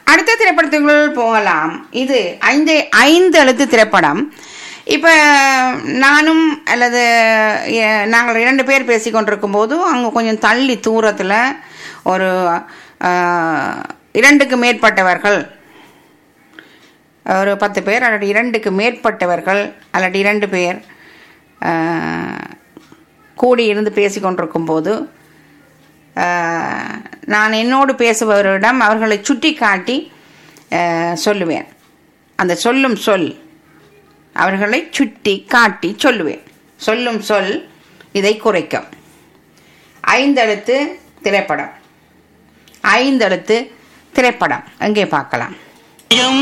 அடுத்த திரைப்படத்துக்குள் போகலாம் இது ஐந்து ஐந்து எழுத்து திரைப்படம் இப்போ நானும் அல்லது எ- நாங்கள் இரண்டு பேர் பேசி கொண்டிருக்கும் போது அங்கே கொஞ்சம் தள்ளி தூரத்தில் ஒரு அஹ், இரண்டுக்கு மேற்பட்டவர்கள் ஒரு பத்து பேர் அல்லது இரண்டுக்கு மேற்பட்டவர்கள் அல்லது இரண்டு பேர் அஹ், கூடி இருந்து பேசி கொண்டிருக்கும் போது அஹ், நான் என்னோடு பேசுபவரிடம் அவர்களை சுட்டி காட்டி அஹ், சொல்லுவேன் அந்த சொல்லும் சொல் அவர்களை சுட்டி காட்டி சொல்லுவேன் சொல்லும் சொல் இதை குறைக்கும் ஐந்தெழுத்து திரைப்படம் ஐந்தெழுத்து திரைப்படம் எங்கே பார்க்கலாம்